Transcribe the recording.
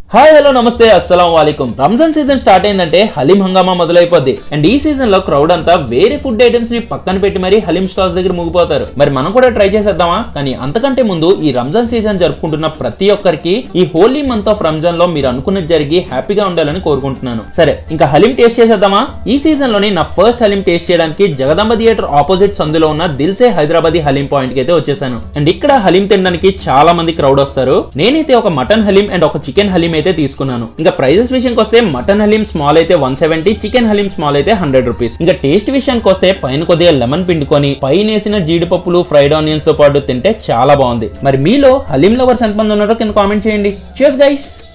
hi hello నమస్తే అస్సలం వాలేకుం Ramzan season start అయిందంటే హలీం హంగామా మొదలైపోద్ది అండ్ ఈ సీజన్ లో క్రౌడ్ అంతా వేరే ఫుడ్ ఐటమ్స్ ని పక్కన పెట్టి మరీ హలీం స్టాల్స్ దగ్గర ముగిపోతారు మరి మనం కూడా ట్రై చేసేద్దామా కానీ అంతకంటే ముందు ఈ రంజాన్ సీజన్ జరుపుకుంటున్న ప్రతి ఒక్కరికి ఈ హోలీ మంత్ ఆఫ్ రంజాన్ లో మీరు అనుకున్నది జరిగి హ్యాపీగా ఉండాలని కోరుకుంటున్నాను సరే ఇంకా హలీం టేస్ట్ చేసేద్దామా ఈ సీజన్ లోని నా ఫస్ట్ హలీం టేస్ట్ చేయడానికి జగదంబ థియేటర్ ఆపోజిట్ సందులో ఉన్న దిల్సే హైదరాబాదీ హలీం పాయింట్ కి అయితే వచ్చేసాను అండ్ ఇక్కడ హలీం తినడానికి చాలా మంది క్రౌడ్ వస్తారు నేనైతే ఒక మటన్ హలీం అండ్ ఒక చికెన్ హలీం అయితే తీసుకున్నాను ఇంకా ప్రైజెస్ విషయానికి వస్తే మటన్ హలీం స్మాల్ అయితే one seventy chicken haleem small అయితే హండ్రెడ్ రూపీస్ ఇంకా టేస్ట్ విషయానికి వస్తే పైన కొద్దిగా లెమన్ పిండుకొని పైన వేసిన జీడిపప్పులు ఫ్రైడ్ ఆనియన్స్ తో పాటు తింటే చాలా బాగుంది మరి మీలో హలీం లవర్స్ ఎంతమంది ఉన్నారో కింద కామెంట్ చేయండి చేస్ గైస్